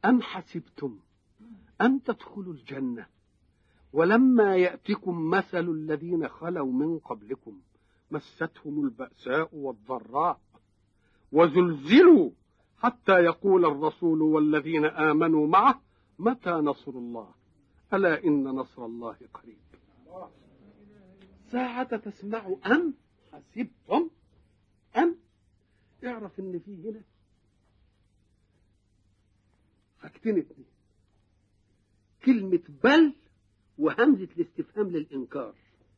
أم حسبتم أن تدخلوا الجنة ولما يأتكم مثل الذين خلوا من قبلكم مستهم البأساء والضراء وزلزلوا حتى يقول الرسول والذين آمنوا معه متى نصر الله ألا إن نصر الله قريب ساعة تسمع أم حسبتم أم اعرف إن في هنا حاجتين اتنين كلمة بل وهمزة الاستفهام للإنكار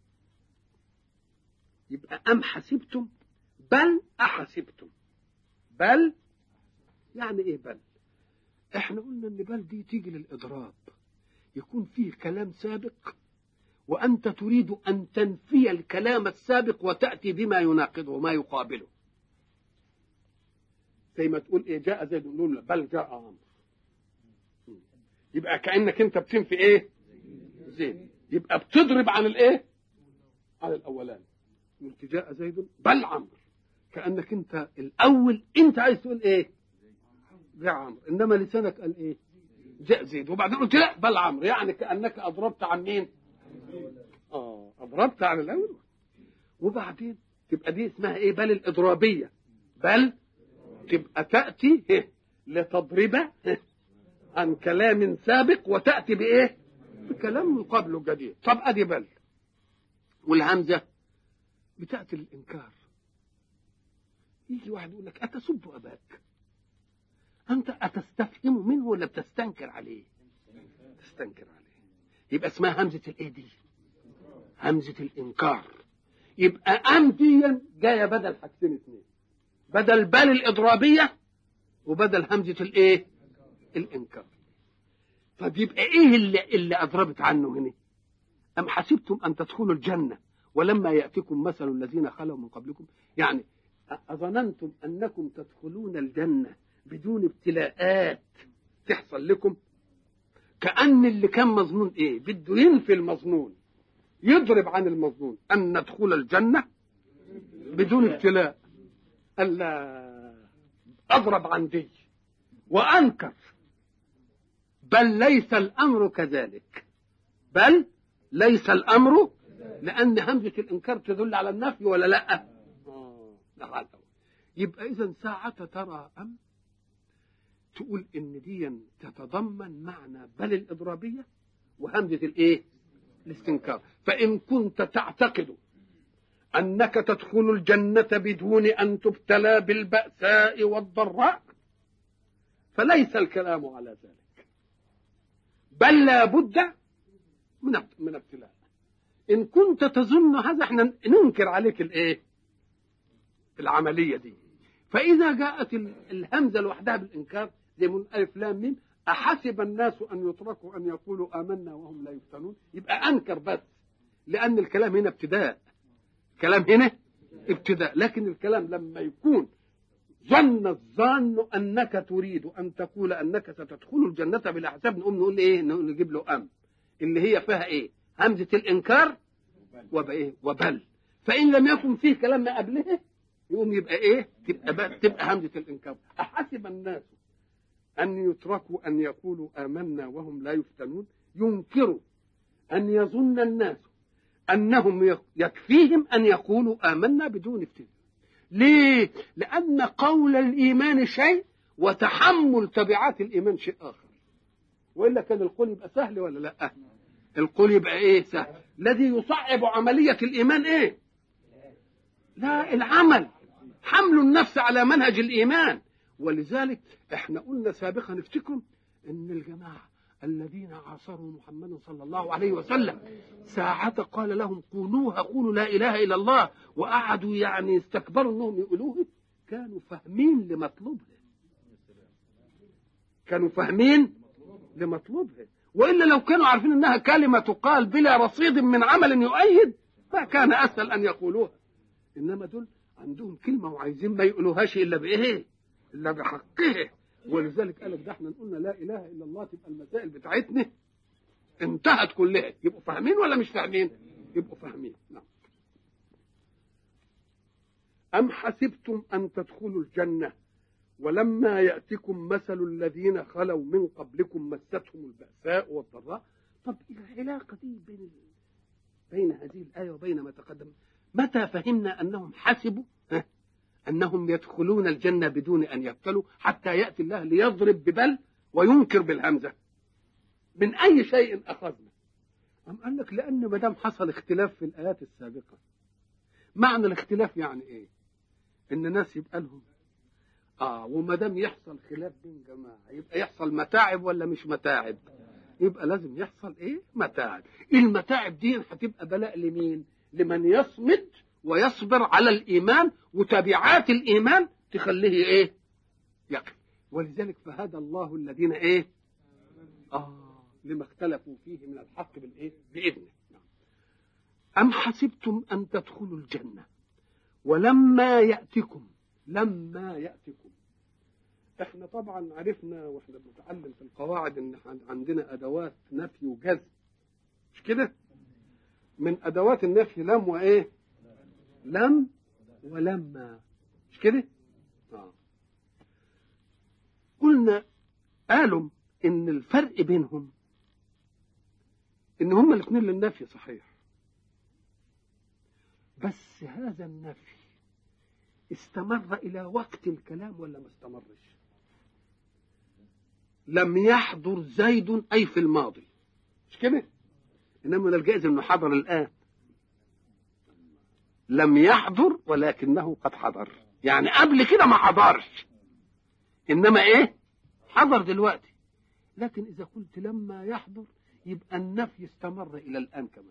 يبقى أم حسبتم بل أحسبتم بل يعني إيه بل إحنا قلنا إن بل دي تيجي للإضراب يكون فيه كلام سابق وأنت تريد أن تنفي الكلام السابق وتأتي بما يناقضه وما يقابله زي ما تقول إيه جاء زيد نقول بل جاء عمرو يبقى كأنك أنت بتنفي إيه زيد يبقى بتضرب عن الإيه عن الأولاني قلت جاء زيد بل عمرو كأنك أنت الأول أنت عايز تقول إيه جاء عمرو إنما لسانك قال إيه جاء زيد وبعدين قلت لا بل عمرو يعني كأنك أضربت عن مين اه اضربت على الاول وبعدين تبقى دي اسمها ايه بل الاضرابيه بل تبقى تاتي إيه؟ لتضرب إيه؟ عن كلام سابق وتاتي بايه بكلام مقابله جديد طب ادي بل والهمزه بتاتي للانكار يجي واحد يقول لك اتسب اباك انت اتستفهم منه ولا بتستنكر عليه تستنكر عليه يبقى اسمها همزه الايه دي همزه الانكار يبقى ام دي جايه بدل حاجتين اثنين بدل بل الاضرابيه وبدل همزه الايه الانكار طب يبقى ايه اللي اللي اضربت عنه هنا ام حسبتم ان تدخلوا الجنه ولما ياتكم مثل الذين خلوا من قبلكم يعني اظننتم انكم تدخلون الجنه بدون ابتلاءات تحصل لكم كأن اللي كان مظنون ايه بده ينفي المظنون يضرب عن المظنون أن ندخل الجنة بدون ابتلاء ألا أضرب عن دي وأنكر بل ليس الأمر كذلك بل ليس الأمر لأن همزة الإنكار تدل على النفي ولا لا آه. يبقى إذا ساعة ترى أم تقول ان دي تتضمن معنى بل الاضرابيه وهمزه الايه الاستنكار فان كنت تعتقد انك تدخل الجنه بدون ان تبتلى بالباساء والضراء فليس الكلام على ذلك بل لا بد من من ابتلاء ان كنت تظن هذا احنا ننكر عليك الايه العمليه دي فاذا جاءت الهمزه لوحدها بالانكار زي من ألف لام ميم أحسب الناس أن يتركوا أن يقولوا آمنا وهم لا يفتنون يبقى أنكر بس لأن الكلام هنا ابتداء الكلام هنا ابتداء لكن الكلام لما يكون ظن الظان أنك تريد أن تقول أنك ستدخل الجنة بلا حساب نقوم نقول إيه نجيب له أم اللي هي فيها إيه همزة الإنكار وبإيه وبل فإن لم يكن فيه كلام ما قبله يقوم يبقى إيه تبقى تبقى همزة الإنكار أحسب الناس أن يتركوا أن يقولوا آمنا وهم لا يفتنون ينكروا أن يظن الناس أنهم يكفيهم أن يقولوا آمنا بدون افتنان ليه؟ لأن قول الإيمان شيء وتحمل تبعات الإيمان شيء آخر وإلا كان القول يبقى سهل ولا لا القول يبقى إيه سهل الذي يصعب عملية الإيمان إيه لا العمل حمل النفس على منهج الإيمان ولذلك احنا قلنا سابقا افتكروا ان الجماعه الذين عاصروا محمدا صلى الله عليه وسلم ساعة قال لهم قولوها قولوا لا اله الا الله وقعدوا يعني استكبروا انهم يقولوه كانوا فاهمين لمطلوبها كانوا فاهمين لمطلوبها والا لو كانوا عارفين انها كلمه تقال بلا رصيد من عمل يؤيد فكان اسهل ان يقولوها انما دول عندهم كلمه وعايزين ما يقولوهاش الا بايه الا بحقه ولذلك قال لك ده احنا قلنا لا اله الا الله تبقى المسائل بتاعتنا انتهت كلها يبقوا فاهمين ولا مش فاهمين؟ يبقوا فاهمين نعم أم حسبتم أن تدخلوا الجنة ولما يأتكم مثل الذين خلوا من قبلكم مستهم البأساء والضراء طب العلاقة دي بين بين هذه الآية وبين ما تقدم متى فهمنا أنهم حسبوا أنهم يدخلون الجنة بدون أن يبتلوا حتى يأتي الله ليضرب ببل وينكر بالهمزة من أي شيء أخذنا أم قال لك لأن ما دام حصل اختلاف في الآيات السابقة معنى الاختلاف يعني إيه؟ إن ناس يبقى لهم آه وما دام يحصل خلاف بين جماعة يبقى يحصل متاعب ولا مش متاعب؟ يبقى لازم يحصل إيه؟ متاعب المتاعب دي هتبقى بلاء لمين؟ لمن يصمد ويصبر على الإيمان وتبعات الإيمان تخليه إيه؟ يقف ولذلك فهدى الله الذين إيه؟ آه لما اختلفوا فيه من الحق بالإيه؟ بإذنه أم حسبتم أن تدخلوا الجنة ولما يأتكم لما يأتكم احنا طبعا عرفنا واحنا بنتعلم في القواعد ان عندنا ادوات نفي وجزم مش كده من ادوات النفي لم وايه لم ولما مش كده آه. قلنا قالوا ان الفرق بينهم ان هما الاثنين للنفي صحيح بس هذا النفي استمر الى وقت الكلام ولا ما استمرش لم يحضر زيد اي في الماضي مش كده انما من الجائز انه حضر الان لم يحضر ولكنه قد حضر يعني قبل كده ما حضرش انما ايه حضر دلوقتي لكن اذا قلت لما يحضر يبقى النفي استمر الى الان كمان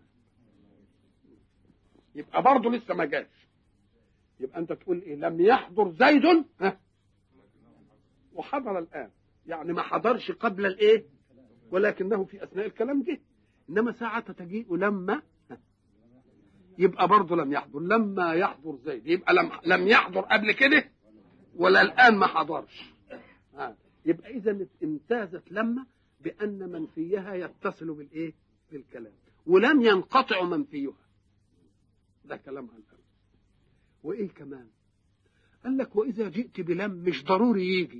يبقى برضه لسه ما جاش يبقى انت تقول ايه لم يحضر زيد ها وحضر الان يعني ما حضرش قبل الايه ولكنه في اثناء الكلام جه انما ساعة تجيء لما يبقى برضه لم يحضر لما يحضر زيد يبقى لم لم يحضر قبل كده ولا الان ما حضرش آه. يبقى اذا امتازت لما بان منفيها يتصل بالايه بالكلام ولم ينقطع منفيها ده كلام عن الأمر. وايه كمان قال لك واذا جئت بلم مش ضروري يجي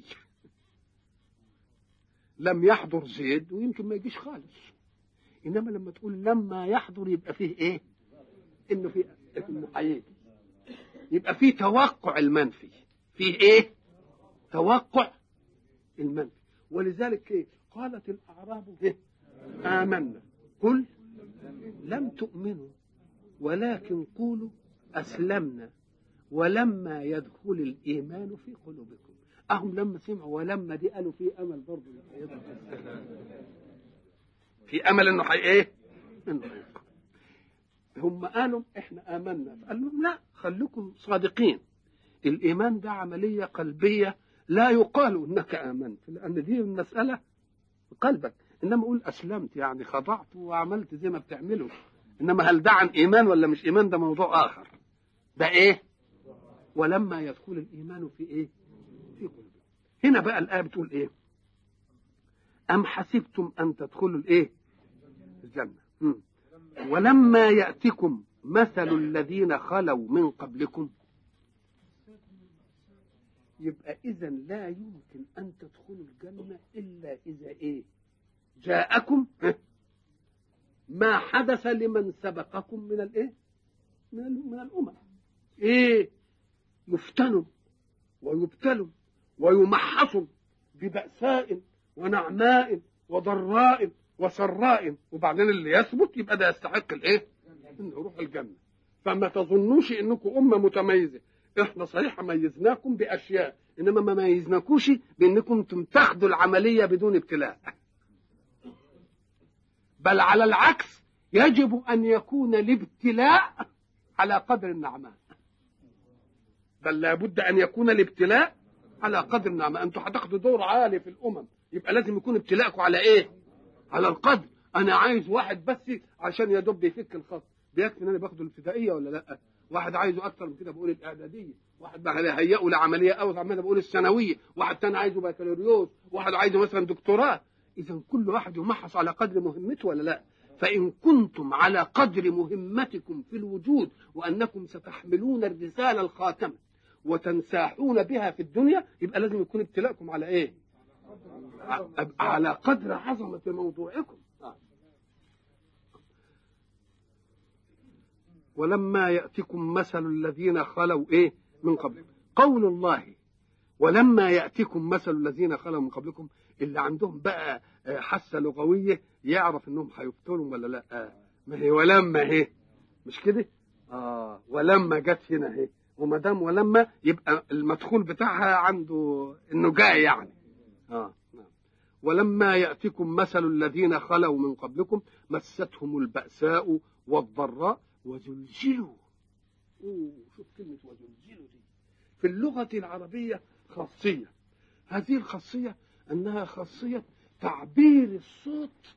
لم يحضر زيد ويمكن ما يجيش خالص انما لما تقول لما يحضر يبقى فيه ايه انه في انه هيجي يبقى فيه توقع المنفي فيه ايه توقع المنفي ولذلك ايه قالت الاعراب ايه امنا قل لم تؤمنوا ولكن قولوا اسلمنا ولما يدخل الايمان في قلوبكم اهم لما سمعوا ولما دي قالوا في امل برضه في امل انه حي ايه انه هيدخل هم قالوا احنا امنا فقال لهم لا خليكم صادقين الايمان ده عمليه قلبيه لا يقال انك امنت لان دي المساله قلبك انما اقول اسلمت يعني خضعت وعملت زي ما بتعمله انما هل ده عن ايمان ولا مش ايمان ده موضوع اخر ده ايه ولما يدخل الايمان في ايه في قلوبكم هنا بقى الايه بتقول ايه ام حسبتم ان تدخلوا الايه الجنه م. ولما ياتكم مثل الذين خلوا من قبلكم يبقى اذا لا يمكن ان تدخلوا الجنه الا اذا ايه جاءكم ما حدث لمن سبقكم من الايه من, من الامم ايه يفتنوا ويبتلوا ويمحصوا ببأساء ونعماء وضراء وسراء وبعدين اللي يثبت يبقى ده يستحق الايه؟ انه يروح الجنه فما تظنوش انكم امه متميزه احنا صحيح ميزناكم باشياء انما ما ميزناكوش بانكم تاخدوا العمليه بدون ابتلاء بل على العكس يجب ان يكون الابتلاء على قدر النعماء بل لابد ان يكون الابتلاء على قدر النعماء انتوا هتاخدوا دور عالي في الامم يبقى لازم يكون ابتلاءكم على ايه على القدر انا عايز واحد بس عشان يا دوب يفك الخط بيكفي ان انا باخده الابتدائيه ولا لا واحد عايزه اكتر من كده بقول الاعداديه واحد بقى هيئه لعمليه اوسع من بقول الثانويه واحد تاني عايزه بكالوريوس واحد عايزه مثلا دكتوراه اذا كل واحد يمحص على قدر مهمته ولا لا فإن كنتم على قدر مهمتكم في الوجود وأنكم ستحملون الرسالة الخاتمة وتنساحون بها في الدنيا يبقى لازم يكون ابتلاءكم على ايه ع- على قدر عظمة موضوعكم آه. ولما يأتكم مثل الذين خلوا ايه من قبلكم قول الله ولما يأتكم مثل الذين خلوا من قبلكم اللي عندهم بقى آه، حاسة لغوية يعرف انهم هيفتنوا ولا لا آه. ما هي ولما هي مش كده اه ولما جت هنا اهي وما دام ولما يبقى المدخول بتاعها عنده انه جاي يعني اه نعم ولما ياتكم مثل الذين خلوا من قبلكم مستهم الباساء والضراء وزلزلوا اوه شوف كلمه وزلزلوا دي في اللغه العربيه خاصيه هذه الخاصيه انها خاصيه تعبير الصوت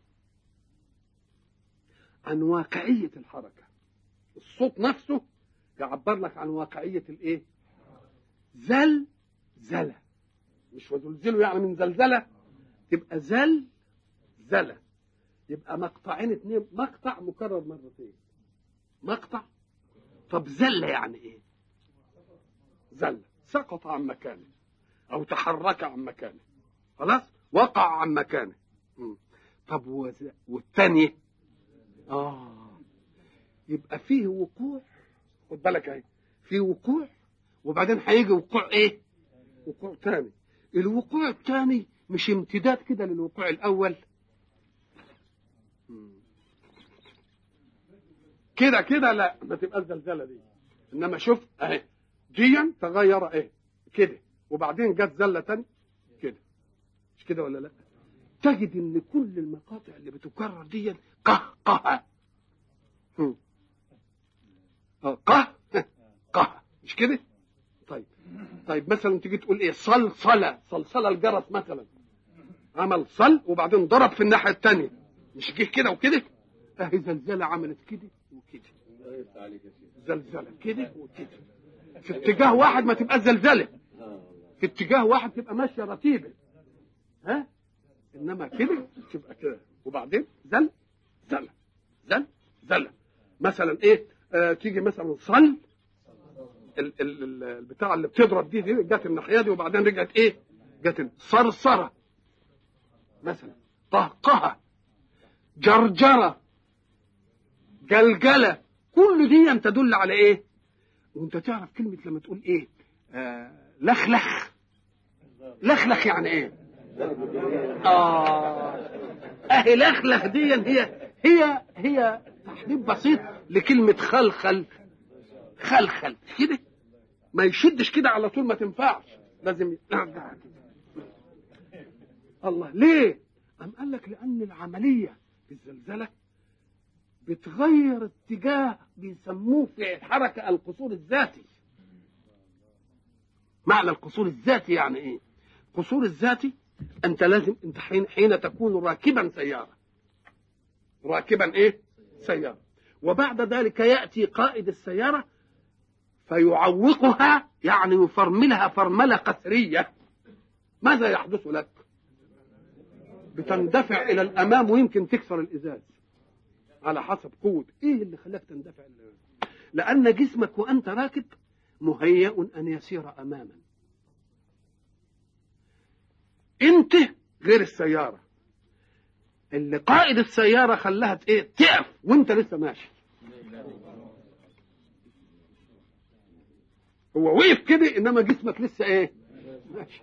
عن واقعيه الحركه الصوت نفسه يعبر لك عن واقعية الايه زل زلة مش وزلزله يعني من زلزلة تبقى زل زلة يبقى مقطعين اتنين مقطع مكرر مرتين مقطع طب زلة يعني ايه زلة سقط عن مكانه او تحرك عن مكانه خلاص وقع عن مكانه مم. طب وز- والتانية اه يبقى فيه وقوع خد بالك اهي في وقوع وبعدين هيجي وقوع ايه وقوع تاني الوقوع الثاني مش امتداد كده للوقوع الاول مم. كده كده لا ما تبقى الزلزله دي انما شوف اهي ديا تغير ايه كده وبعدين جت زله تاني كده مش كده ولا لا تجد ان كل المقاطع اللي بتكرر دي قهقه مم. آه، قه قه مش كده طيب طيب مثلا تيجي تقول ايه صلصله صلصله الجرس مثلا عمل صل وبعدين ضرب في الناحيه الثانيه مش جه كده وكده اهي زلزله عملت كده وكده زلزله كده وكده في اتجاه واحد ما تبقى زلزله في اتجاه واحد تبقى ماشيه رتيبه ها انما كده تبقى كده وبعدين زل زل زل زل مثلا ايه آه تيجي مثلا صل ال- ال- ال- البتاع اللي بتضرب دي دي جت الناحيه دي وبعدين رجعت ايه؟ جت صرصره مثلا قهقهه جرجره جلجله كل دي تدل على ايه؟ وانت تعرف كلمه لما تقول ايه؟ آه لخلخ لخلخ يعني ايه؟ اه اهي لخلخ دي هي هي هي تحديد بسيط لكلمه خلخل خلخل كده ما يشدش كده على طول ما تنفعش لازم يرجع كده الله ليه؟ أم قال لك لأن العملية في الزلزلة بتغير اتجاه بيسموه في الحركة القصور الذاتي معنى القصور الذاتي يعني ايه؟ القصور الذاتي انت لازم انت حين, حين تكون راكبا سيارة راكبا ايه؟ سيارة وبعد ذلك يأتي قائد السيارة فيعوقها يعني يفرملها فرملة قسرية ماذا يحدث لك بتندفع إلى الأمام ويمكن تكسر الإزاز على حسب قوة إيه اللي خلاك تندفع للأمام لأن جسمك وأنت راكب مهيأ أن يسير أماما أنت غير السيارة اللي قائد السيارة خلاها ايه تقف وانت لسه ماشي هو وقف كده انما جسمك لسه ايه ماشي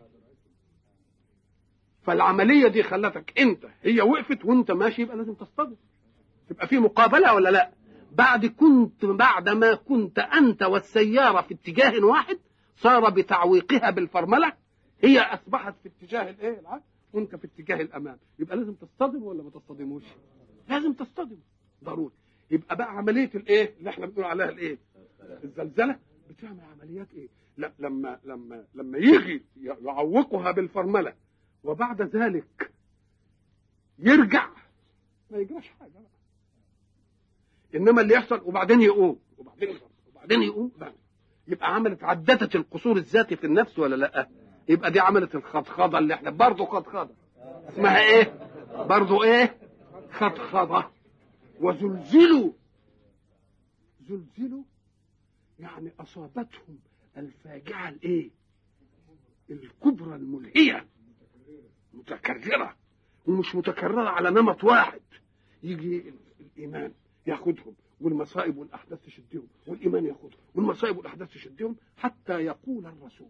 فالعملية دي خلتك انت هي وقفت وانت ماشي يبقى لازم تصطدم تبقى في مقابلة ولا لا بعد كنت بعد ما كنت انت والسيارة في اتجاه واحد صار بتعويقها بالفرملة هي اصبحت في اتجاه الايه العكس وانت في اتجاه الامام يبقى لازم تصطدم ولا ما تصطدموش لازم تصطدم ضروري يبقى بقى عمليه الايه اللي احنا بنقول عليها الايه الزلزله بتعمل عمليات ايه لا لما لما لما يجي يعوقها بالفرمله وبعد ذلك يرجع ما يجراش حاجه بقى. انما اللي يحصل وبعدين يقوم وبعدين يقوم وبعدين يقوم بقى. يبقى عملت عدتت القصور الذاتي في النفس ولا لا يبقى دي عملت الخضخضه اللي احنا برضه خضخضه اسمها ايه برضه ايه خضخضه وزلزلوا زلزلوا يعني اصابتهم الفاجعة الايه الكبرى الملهية متكررة ومش متكررة على نمط واحد يجي الإيمان ياخدهم والمصائب والأحداث تشدهم والإيمان ياخدهم والمصائب والأحداث تشدهم حتى يقول الرسول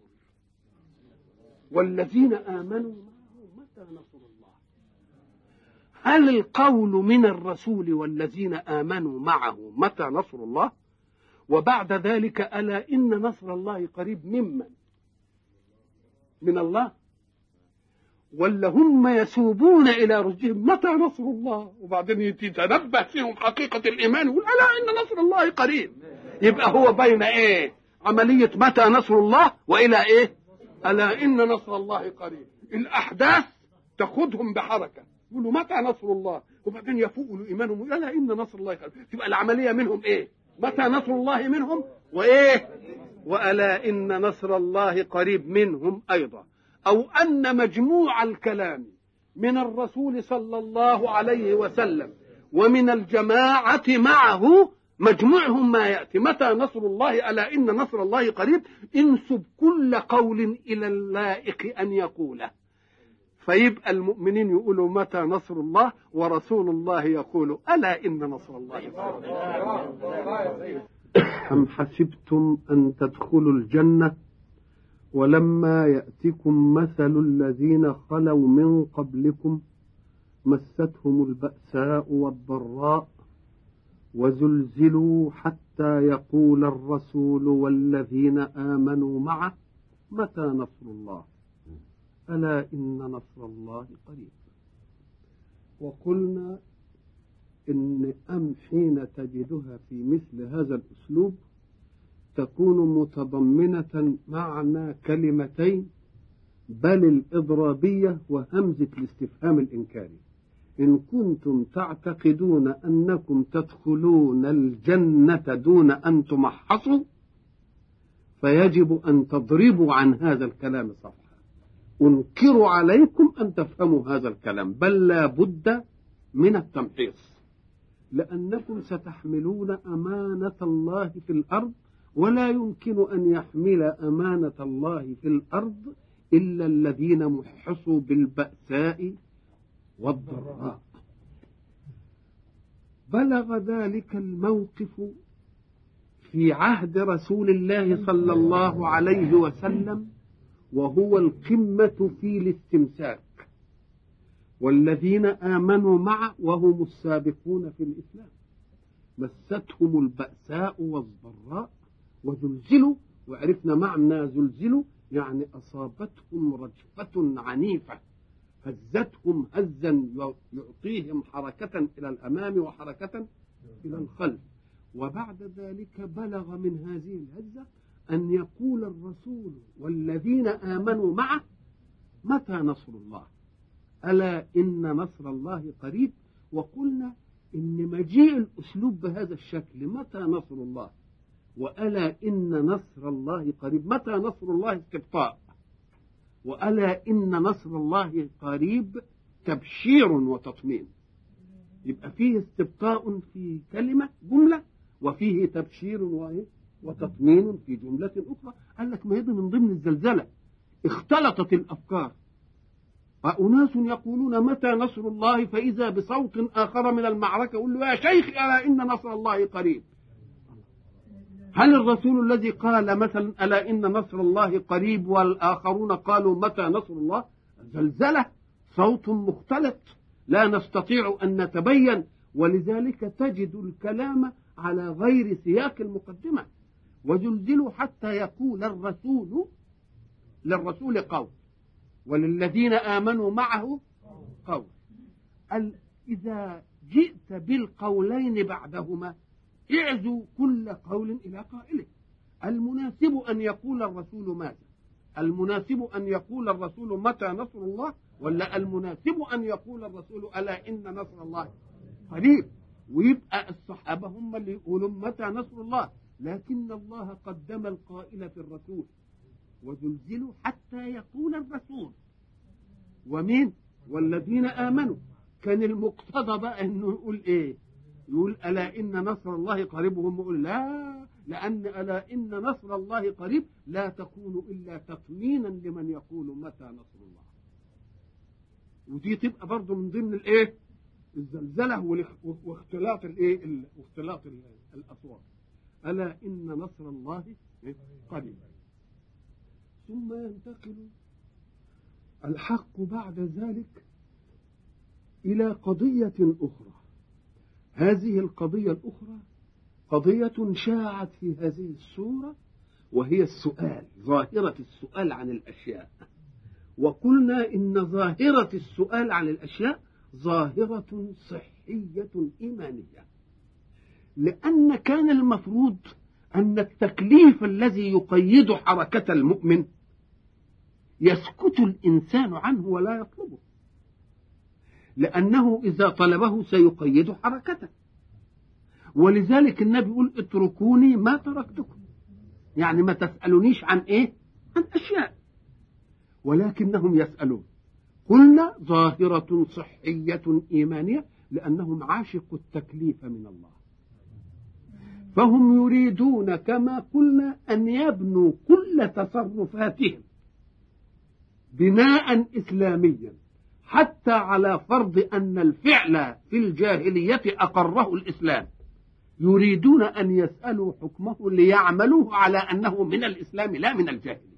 والذين آمنوا معه متى نصر الله هل القول من الرسول والذين آمنوا معه متى نصر الله وبعد ذلك ألا إن نصر الله قريب ممن من الله ولا هم يسوبون إلى رشدهم متى نصر الله وبعدين يتنبه فيهم حقيقة الإيمان يقول ألا إن نصر الله قريب يبقى هو بين إيه عملية متى نصر الله وإلى إيه ألا إن نصر الله قريب الأحداث تاخذهم بحركة يقولوا متى نصر الله وبعدين يفوقوا لإيمانهم ألا إن نصر الله قريب تبقى العملية منهم إيه متى نصر الله منهم وإيه وألا إن نصر الله قريب منهم أيضا أو أن مجموع الكلام من الرسول صلى الله عليه وسلم ومن الجماعة معه مجموعهم ما يأتي متى نصر الله ألا إن نصر الله قريب انسب كل قول إلى اللائق أن يقوله فيبقى المؤمنين يقولوا متى نصر الله ورسول الله يقول ألا إن نصر الله قريب أم حسبتم أن تدخلوا الجنة ولما يأتكم مثل الذين خلوا من قبلكم مستهم البأساء والضراء وزلزلوا حتى يقول الرسول والذين آمنوا معه متى نصر الله ألا إن نصر الله قريب وقلنا إن أم حين تجدها في مثل هذا الأسلوب تكون متضمنة معنى كلمتين بل الإضرابية وهمزة الاستفهام الإنكاري إن كنتم تعتقدون أنكم تدخلون الجنة دون أن تمحصوا فيجب أن تضربوا عن هذا الكلام صفحة أنكر عليكم أن تفهموا هذا الكلام بل لا بد من التمحيص لأنكم ستحملون أمانة الله في الأرض ولا يمكن أن يحمل أمانة الله في الأرض إلا الذين محصوا بالبأساء والضراء بلغ ذلك الموقف في عهد رسول الله صلى الله عليه وسلم وهو القمة في الاستمساك والذين آمنوا معه وهم السابقون في الإسلام مستهم البأساء والضراء وزلزلوا وعرفنا معنى زلزلوا يعني أصابتهم رجفة عنيفة هزتهم هزا يعطيهم حركة إلى الأمام وحركة إلى الخلف وبعد ذلك بلغ من هذه الهزة أن يقول الرسول والذين آمنوا معه متى نصر الله ألا إن نصر الله قريب وقلنا إن مجيء الأسلوب بهذا الشكل متى نصر الله وألا إن نصر الله قريب متى نصر الله استبطاء وألا إن نصر الله قريب تبشير وتطمين يبقى فيه استبطاء في كلمة جملة وفيه تبشير وتطمين في جملة أخرى قال لك ما هي من ضمن الزلزلة اختلطت الأفكار أناس يقولون متى نصر الله فإذا بصوت آخر من المعركة يقول له يا شيخ ألا إن نصر الله قريب هل الرسول الذي قال مثلا ألا إن نصر الله قريب والآخرون قالوا متى نصر الله زلزلة صوت مختلط لا نستطيع أن نتبين ولذلك تجد الكلام على غير سياق المقدمة وزلزلوا حتى يقول الرسول للرسول قول وللذين آمنوا معه قول إذا جئت بالقولين بعدهما اعزوا كل قول إلى قائله المناسب أن يقول الرسول ماذا المناسب أن يقول الرسول متى نصر الله ولا المناسب أن يقول الرسول ألا إن نصر الله قريب ويبقى الصحابة هم اللي يقولوا متى نصر الله لكن الله قدم القائل في الرسول وزلزلوا حتى يقول الرسول ومين والذين آمنوا كان المقتضى بقى انه يقول ايه يقول ألا إن نصر الله قريب وهم يقول لا لأن ألا إن نصر الله قريب لا تكون إلا تطمينا لمن يقول متى نصر الله ودي تبقى برضه من ضمن الايه الزلزلة واختلاط الايه واختلاط الأصوات ألا إن نصر الله قريب ثم ينتقل الحق بعد ذلك إلى قضية أخرى هذه القضية الأخرى قضية شاعت في هذه السورة وهي السؤال ظاهرة السؤال عن الأشياء وقلنا إن ظاهرة السؤال عن الأشياء ظاهرة صحية إيمانية لأن كان المفروض أن التكليف الذي يقيد حركة المؤمن يسكت الإنسان عنه ولا يطلبه لأنه إذا طلبه سيقيد حركته ولذلك النبي يقول اتركوني ما تركتكم يعني ما تسألونيش عن إيه عن أشياء ولكنهم يسألون قلنا ظاهرة صحية إيمانية لأنهم عاشقوا التكليف من الله فهم يريدون كما قلنا أن يبنوا كل تصرفاتهم بناء إسلاميا حتى على فرض أن الفعل في الجاهلية أقره الإسلام يريدون أن يسألوا حكمه ليعملوه على أنه من الإسلام لا من الجاهلية